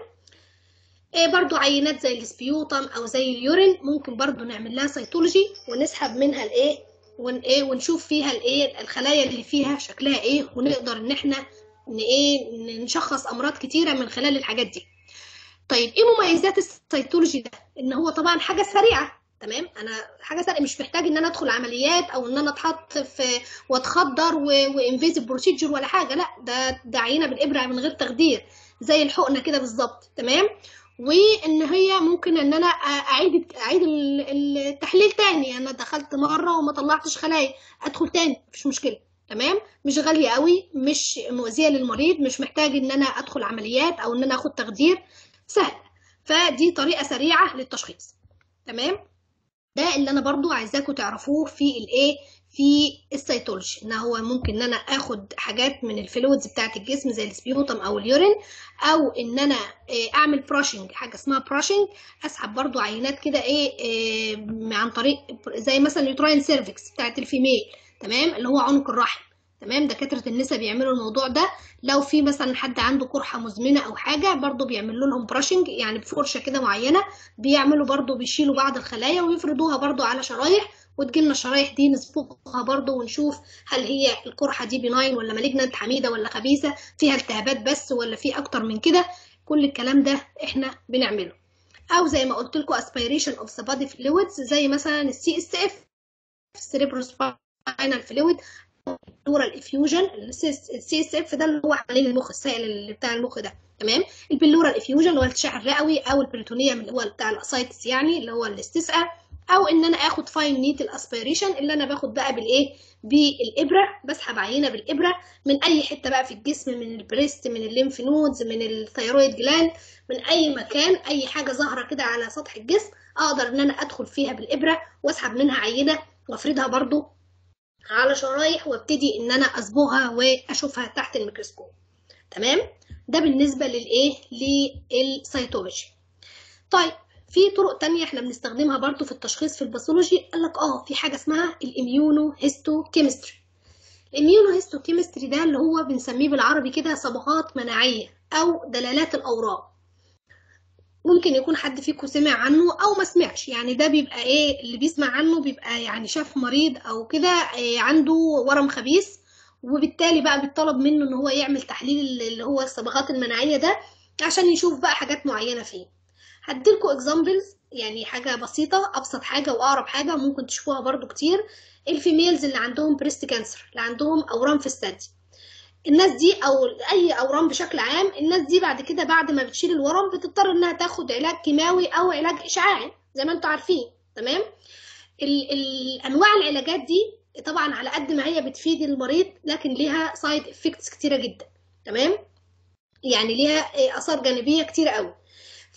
إيه برضو عينات زي السبيوتم او زي اليورين ممكن برضو نعمل لها سيتولوجي ونسحب منها الايه ون ايه ونشوف فيها الايه الخلايا اللي فيها شكلها ايه ونقدر ان احنا ن ايه نشخص امراض كتيره من خلال الحاجات دي طيب ايه مميزات السيتولوجي ده ان هو طبعا حاجه سريعه تمام انا حاجه سريعه مش محتاج ان انا ادخل عمليات او ان انا اتحط في واتخدر وانفيزيف بروسيجر ولا حاجه لا ده ده عينه بالابره من غير تخدير زي الحقنه كده بالظبط تمام وان هي ممكن ان انا اعيد اعيد التحليل تاني انا دخلت مره وما طلعتش خلايا ادخل تاني مفيش مشكله تمام مش غاليه قوي مش مؤذيه للمريض مش محتاج ان انا ادخل عمليات او ان انا اخد تخدير سهل فدي طريقه سريعه للتشخيص تمام ده اللي انا برضو عايزاكم تعرفوه في الايه في السيتولوجي ان هو ممكن ان انا اخد حاجات من الفلويدز بتاعه الجسم زي السبيوتم او اليورين او ان انا اعمل براشنج حاجه اسمها براشنج اسحب برضو عينات كده ايه, إيه عن طريق زي مثلا اليوتراين سيرفكس بتاعه الفيميل تمام اللي هو عنق الرحم تمام دكاتره النساء بيعملوا الموضوع ده لو في مثلا حد عنده قرحه مزمنه او حاجه برضو بيعملوا لهم براشنج يعني بفرشه كده معينه بيعملوا برضو بيشيلوا بعض الخلايا ويفردوها برضو على شرايح وتجيلنا الشرايح دي نصبغها برضو ونشوف هل هي القرحه دي بناين ولا مالجنت حميده ولا خبيثه فيها التهابات بس ولا في اكتر من كده كل الكلام ده احنا بنعمله او زي ما قلت لكم aspiration of the body fluids زي مثلا السي اس اف cerebrospinal fluid البلورال افيوجن السي اس اف ده اللي هو حوالين المخ السائل اللي بتاع المخ ده تمام البلورال افيوجن اللي هو التشع الرئوي او البريتونيوم اللي هو بتاع الاسايتس يعني اللي هو الاستسقاء او ان انا اخد فاين نيت الاسبيريشن اللي انا باخد بقى بالايه بالابره بسحب عينه بالابره من اي حته بقى في الجسم من البريست من الليمف نودز من الثيرويد جلاند من اي مكان اي حاجه ظاهره كده على سطح الجسم اقدر ان انا ادخل فيها بالابره واسحب منها عينه وافردها برضو على شرايح وابتدي ان انا اصبغها واشوفها تحت الميكروسكوب تمام ده بالنسبه للايه للسيتولوجي طيب في طرق تانية احنا بنستخدمها برضو في التشخيص في الباثولوجي قال لك اه في حاجه اسمها الاميونو هيستو كيمستري الاميونو هيستو كيمستري ده اللي هو بنسميه بالعربي كده صبغات مناعيه او دلالات الاورام ممكن يكون حد فيكم سمع عنه او ما سمعش يعني ده بيبقى ايه اللي بيسمع عنه بيبقى يعني شاف مريض او كده إيه عنده ورم خبيث وبالتالي بقى بيطلب منه ان هو يعمل تحليل اللي هو الصبغات المناعيه ده عشان يشوف بقى حاجات معينه فيه هديلكوا اكزامبلز يعني حاجه بسيطه ابسط حاجه واقرب حاجه ممكن تشوفوها برضو كتير الفيميلز اللي عندهم بريست كانسر اللي عندهم اورام في الثدي الناس دي او اي اورام بشكل عام الناس دي بعد كده بعد ما بتشيل الورم بتضطر انها تاخد علاج كيماوي او علاج اشعاعي زي ما انتم عارفين تمام ال ال انواع العلاجات دي طبعا على قد ما هي بتفيد المريض لكن ليها سايد افكتس كتيره جدا تمام يعني ليها اثار جانبيه كتيره قوي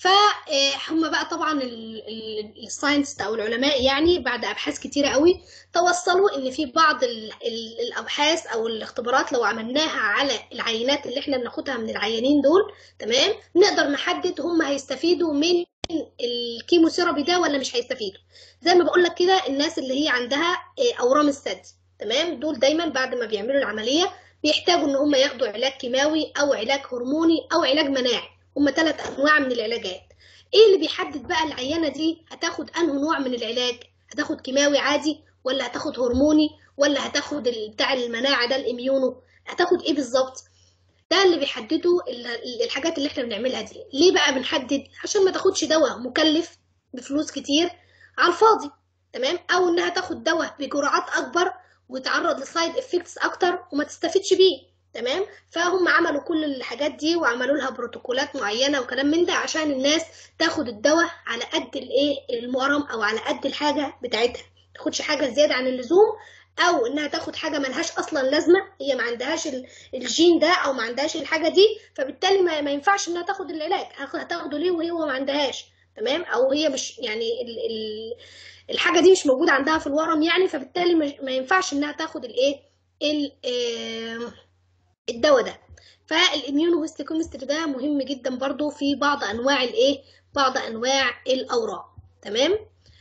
فهم بقى طبعا الساينس او العلماء يعني بعد ابحاث كتيره قوي توصلوا ان في بعض ال- ال- الابحاث او الاختبارات لو عملناها على العينات اللي احنا بناخدها من العيانين دول تمام نقدر نحدد هم هيستفيدوا من الكيموثيرابي ده ولا مش هيستفيدوا زي ما بقول لك كده الناس اللي هي عندها آه، اورام الثدي تمام دول دايما بعد ما بيعملوا العمليه بيحتاجوا ان هم ياخدوا علاج كيماوي او علاج هرموني او علاج مناعي هم ثلاث انواع من العلاجات ايه اللي بيحدد بقى العيانه دي هتاخد انه نوع من العلاج هتاخد كيماوي عادي ولا هتاخد هرموني ولا هتاخد ال- بتاع المناعه ده الاميونو هتاخد ايه بالظبط ده اللي بيحدده ال- ال- الحاجات اللي احنا بنعملها دي ليه بقى بنحدد عشان ما تاخدش دواء مكلف بفلوس كتير على الفاضي تمام او انها تاخد دواء بجرعات اكبر وتعرض لسايد افكتس اكتر وما تستفيدش بيه تمام فهم عملوا كل الحاجات دي وعملوا لها بروتوكولات معينه وكلام من ده عشان الناس تاخد الدواء على قد الايه المرم او على قد الحاجه بتاعتها ما تاخدش حاجه زياده عن اللزوم او انها تاخد حاجه ملهاش اصلا لازمه هي ما عندهاش ال- الجين ده او ما عندهاش الحاجه دي فبالتالي ما, ما ينفعش انها تاخد العلاج هاخد- هتاخده ليه وهي ما عندهاش تمام او هي مش يعني ال ال الحاجه دي مش موجوده عندها في الورم يعني فبالتالي مش- ما ينفعش انها تاخد الايه ال- آه، الدواء ده فالاميونو هيستوكيمستري ده مهم جدا برضو في بعض انواع الايه بعض انواع الاورام تمام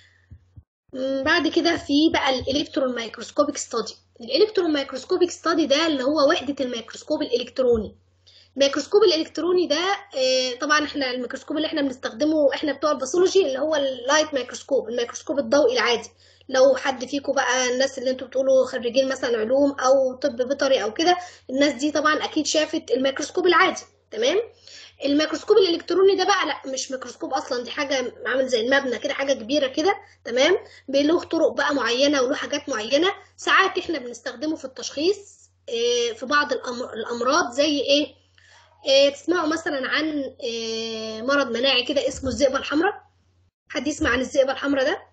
مم، بعد كده في بقى الالكترون مايكروسكوبيك ستادي الالكترون مايكروسكوبيك ستادي ده اللي هو وحده الميكروسكوب الالكتروني الميكروسكوب الالكتروني ده آه، طبعا احنا الميكروسكوب اللي احنا بنستخدمه احنا بتوع الباثولوجي اللي هو اللايت ميكروسكوب الميكروسكوب الضوئي العادي لو حد فيكم بقى الناس اللي انتوا بتقولوا خريجين مثلا علوم او طب بيطري او كده الناس دي طبعا اكيد شافت الميكروسكوب العادي تمام الميكروسكوب الالكتروني ده بقى لا مش ميكروسكوب اصلا دي حاجه عامل زي المبنى كده حاجه كبيره كده تمام له طرق بقى معينه وله حاجات معينه ساعات احنا بنستخدمه في التشخيص آه، في بعض الأم- الامراض زي ايه آه، تسمعوا مثلا عن آه، مرض مناعي كده اسمه الذئبه الحمراء حد يسمع عن الذئبه الحمراء ده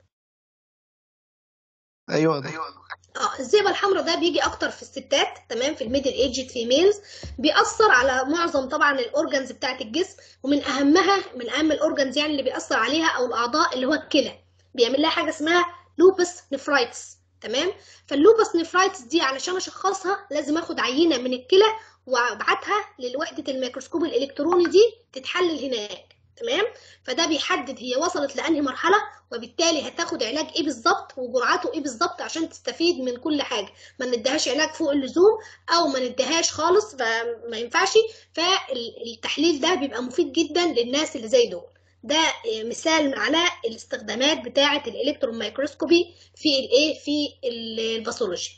ايوه ده اه الذئبه الحمراء ده بيجي اكتر في الستات تمام في الميدل ايجد فيميلز بيأثر على معظم طبعا الاورجنز بتاعت الجسم ومن اهمها من اهم الاورجنز يعني اللي بيأثر عليها او الاعضاء اللي هو الكلى بيعمل لها حاجه اسمها لوبس نفرايتس تمام فاللوبس نفرايتس دي علشان اشخصها لازم اخد عينه من الكلى وابعتها لوحده الميكروسكوب الالكتروني دي تتحلل هناك تمام فده بيحدد هي وصلت لانهي مرحله وبالتالي هتاخد علاج ايه بالظبط وجرعته ايه بالظبط عشان تستفيد من كل حاجه ما نديهاش علاج فوق اللزوم او ما نديهاش خالص فما ينفعش فالتحليل ده بيبقى مفيد جدا للناس اللي زي دول ده آه، مثال على الاستخدامات بتاعه الالكترون مايكروسكوبي في الايه في ال- الباثولوجي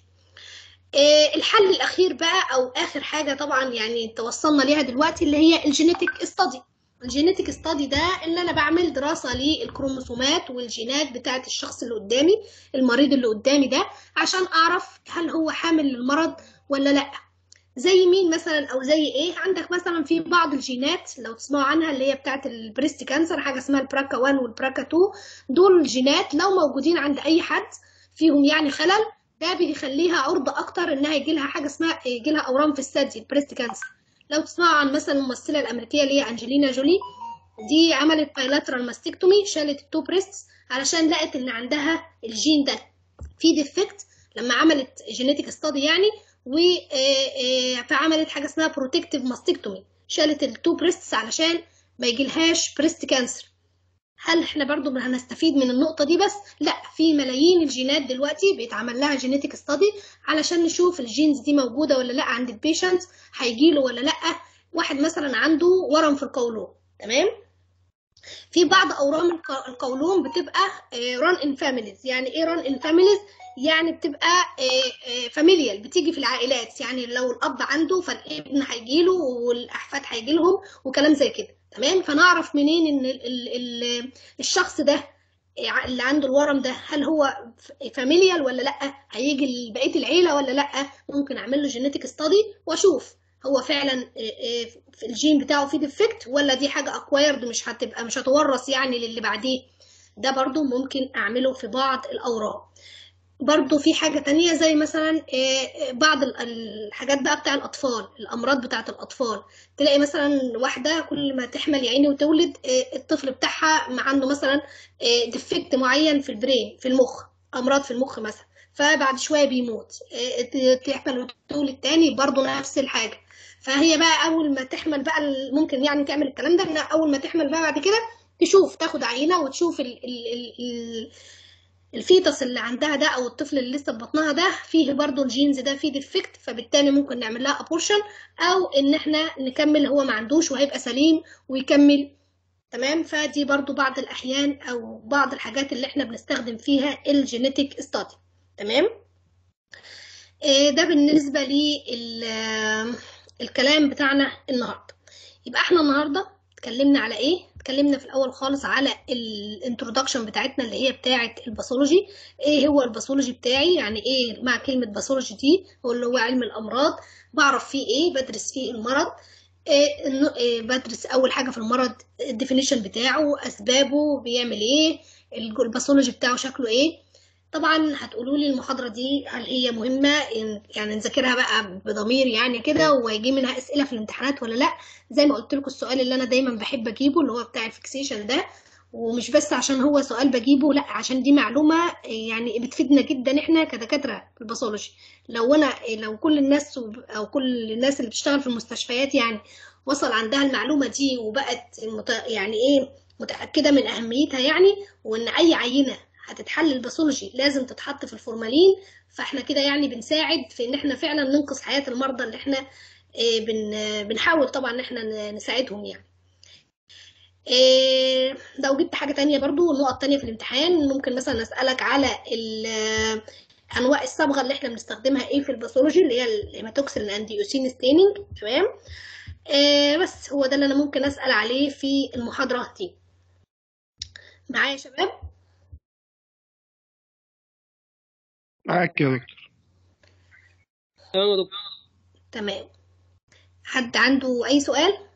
آه، الحل الاخير بقى او اخر حاجه طبعا يعني توصلنا ليها دلوقتي اللي هي الجينيتك ستادي الجينيتك ستادي ده ان انا بعمل دراسه للكروموسومات والجينات بتاعه الشخص اللي قدامي المريض اللي قدامي ده عشان اعرف هل هو حامل للمرض ولا لا زي مين مثلا او زي ايه عندك مثلا في بعض الجينات لو تسمعوا عنها اللي هي بتاعه البريست كانسر حاجه اسمها البراكا 1 والبراكا 2 دول الجينات لو موجودين عند اي حد فيهم يعني خلل ده بيخليها عرضه اكتر انها يجي لها حاجه اسمها يجي لها اورام في الثدي البريست كانسر لو تسمعوا عن مثلا الممثله الامريكيه اللي هي انجلينا جولي دي عملت بايلاترال ماستكتومي شالت التو بريستس علشان لقت ان عندها الجين ده في ديفكت لما عملت جينيتك ستادي يعني و آه، آه، فعملت حاجه اسمها بروتكتيف ماستكتومي شالت التو بريستس علشان ما يجيلهاش بريست كانسر هل احنا برضو هنستفيد من النقطة دي بس؟ لا في ملايين الجينات دلوقتي بيتعمل لها جينيتك ستادي علشان نشوف الجينز دي موجودة ولا لا عند البيشنت هيجيله ولا لا واحد مثلا عنده ورم في القولون تمام؟ في بعض اورام الق- القولون بتبقى ران ان فاميليز يعني ايه ران ان فاميليز يعني بتبقى فاميليال بتيجي في العائلات يعني لو الاب عنده فالابن هيجيله والاحفاد هيجيلهم وكلام زي كده تمام فنعرف منين ان ال ال ال الشخص ده اللي عنده الورم ده هل هو فاميليال ولا لا هيجي لبقيه العيله ولا لا ممكن اعمل له جينيتك ستادي واشوف هو فعلا آه، آه، في الجين بتاعه فيه ديفكت ولا دي حاجه اكوايرد مش هتبقى مش هتورث يعني للي بعديه ده برضو ممكن اعمله في بعض الاورام برضو في حاجة تانية زي مثلا آه، بعض ال- الحاجات بقى بتاع الأطفال الأمراض بتاعة الأطفال تلاقي مثلا واحدة كل ما تحمل يا عيني وتولد آه، الطفل بتاعها ما عنده مثلا ديفكت معين في البرين في المخ أمراض في المخ مثلا فبعد شوية بيموت آه، ت- تحمل وتولد تاني برضو نفس الحاجة فهي بقى أول ما تحمل بقى ال- ممكن يعني تعمل الكلام ده إنها أول ما تحمل بقى بعد كده تشوف تاخد عينة وتشوف ال ال ال ال الفيتس اللي عندها ده او الطفل اللي لسه في بطنها ده فيه برضو الجينز ده فيه ديفكت فبالتالي ممكن نعمل لها ابورشن او ان احنا نكمل هو ما عندوش وهيبقى سليم ويكمل تمام فدي برضو بعض الاحيان او بعض الحاجات اللي احنا بنستخدم فيها الجينيتك ستادي تمام آه، ده بالنسبة للكلام بتاعنا النهاردة يبقى احنا النهاردة اتكلمنا على ايه؟ اتكلمنا في الأول خالص على الانترودكشن بتاعتنا اللي هي بتاعة الباثولوجي ايه هو الباثولوجي بتاعي يعني ايه مع كلمة باثولوجي دي هو اللي هو علم الأمراض بعرف فيه ايه بدرس فيه المرض إيه إنه- إيه بدرس أول حاجة في المرض الديفينيشن بتاعه أسبابه بيعمل ايه الباثولوجي بتاعه شكله ايه طبعا هتقولوا لي المحاضرة دي هل هي مهمة إن- يعني نذاكرها بقى بضمير يعني كده ويجي منها أسئلة في الامتحانات ولا لأ زي ما قلت لكم السؤال اللي أنا دايما بحب أجيبه اللي هو بتاع الفيكسيشن ده ومش بس عشان هو سؤال بجيبه لأ عشان دي معلومة يعني بتفيدنا جدا إحنا كدكاترة في الباثولوجي لو أنا لو كل الناس أو كل الناس اللي بتشتغل في المستشفيات يعني وصل عندها المعلومة دي وبقت مت... يعني إيه متأكدة من أهميتها يعني وإن أي عينة هتتحلل باثولوجي لازم تتحط في الفورمالين فاحنا كده يعني بنساعد في ان احنا فعلا ننقذ حياة المرضى اللي احنا آه، بن آه، بنحاول طبعا ان احنا ن- نساعدهم يعني آه، لو جبت حاجة تانية برضو نقط تانية في الامتحان ممكن مثلا اسألك على ال- آه، انواع الصبغة اللي احنا بنستخدمها ايه في الباثولوجي اللي هي الهيماتوكسين انديوسين ستيننج تمام آه، بس هو ده اللي انا ممكن اسأل عليه في المحاضرة دي معايا يا شباب معاك يا دكتور تمام يا دكتور تمام حد عنده اي سؤال